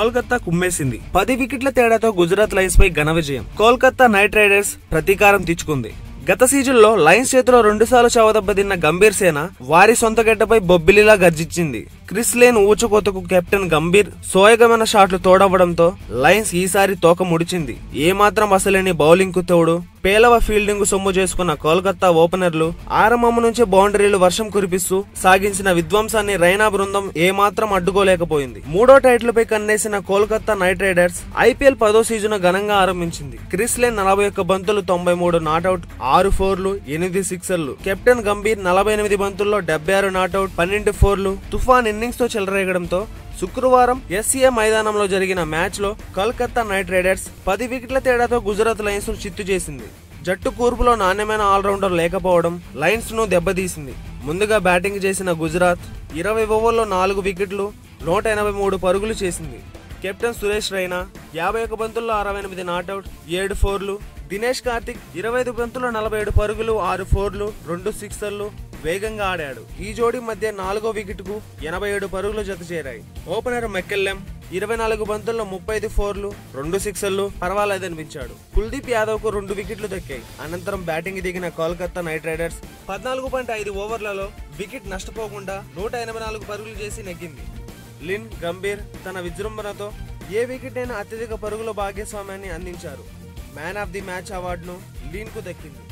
కోల్కతా కుమ్మేసింది పది వికెట్ల తేడాతో గుజరాత్ లయన్స్ పై ఘన విజయం కోల్కతా నైట్ రైడర్స్ ప్రతీకారం తీర్చుకుంది గత సీజన్లో లయన్స్ చేతిలో రెండుసార్లు చవదెబ్బతిన్న గంభీర్ సేన వారి సొంత గడ్డపై బొబ్బిలిలా గర్జించింది క్రిస్ లేన్ ఊచుకోతకు కెప్టెన్ గంభీర్ సోయగమైన షాట్లు తోడవడంతో లయన్స్ ఈసారి తోక ముడిచింది ఏమాత్రం అసలేని బౌలింగ్ కు తోడు పేలవ ఫీల్డింగ్ సొమ్ము చేసుకున్న కోల్కతా ఓపెనర్లు ఆరంభం నుంచే బౌండరీలు వర్షం కురిపిస్తూ సాగించిన విధ్వంసాన్ని రైనా బృందం ఏమాత్రం అడ్డుకోలేకపోయింది మూడో టైటిల్ పై కన్నేసిన కోల్కతా నైట్ రైడర్స్ ఐపీఎల్ పదో సీజన్ ఘనంగా ఆరంభించింది క్రిస్ లేన్ నలభై ఒక్క బంతులు తొంభై మూడు నాట్అవుట్ ఆరు ఫోర్లు ఎనిమిది సిక్సర్లు కెప్టెన్ గంభీర్ నలభై ఎనిమిది బంతుల్లో డెబ్బై ఆరు నాట్అవుట్ పన్నెండు ఫోర్లు తుఫాన్ ఇన్నింగ్స్ తో చెలరేగడంతో శుక్రవారం ఎస్సీఏ మైదానంలో జరిగిన మ్యాచ్ లో కోల్కతా నైట్ రైడర్స్ పది వికెట్ల తేడాతో గుజరాత్ లయన్స్ ను చిత్తు చేసింది జట్టు కూర్పులో నాణ్యమైన ఆల్రౌండర్ లేకపోవడం లయన్స్ ను దెబ్బతీసింది ముందుగా బ్యాటింగ్ చేసిన గుజరాత్ ఇరవై ఓవర్లో నాలుగు వికెట్లు నూట ఎనభై మూడు పరుగులు చేసింది కెప్టెన్ సురేష్ రైనా యాభై ఒక బంతుల్లో అరవై ఎనిమిది నాట్అవుట్ ఏడు ఫోర్లు దినేష్ కార్తిక్ ఇరవై ఐదు బంతుల్లో నలభై ఏడు పరుగులు ఆరు ఫోర్లు రెండు సిక్సర్లు వేగంగా ఆడాడు ఈ జోడీ మధ్య నాలుగో వికెట్ కు ఎనభై ఏడు పరుగులు జత చేరాయి ఓపెనర్ మెక్కెల్లెం ఇరవై నాలుగు బంతుల్లో ముప్పై ఐదు ఫోర్లు రెండు సిక్సర్లు పర్వాలేదనిపించాడు కుల్దీప్ యాదవ్ కు రెండు వికెట్లు దక్కాయి అనంతరం బ్యాటింగ్ దిగిన కోల్కతా నైట్ రైడర్స్ పద్నాలుగు పాయింట్ ఐదు ఓవర్లలో వికెట్ నష్టపోకుండా నూట ఎనభై నాలుగు పరుగులు చేసి నెగ్గింది లిన్ గంభీర్ తన విజృంభణతో ఏ వికెట్ అయినా అత్యధిక పరుగుల భాగస్వామ్యాన్ని అందించారు మ్యాన్ ఆఫ్ ది మ్యాచ్ అవార్డును లీన్ కు దక్కింది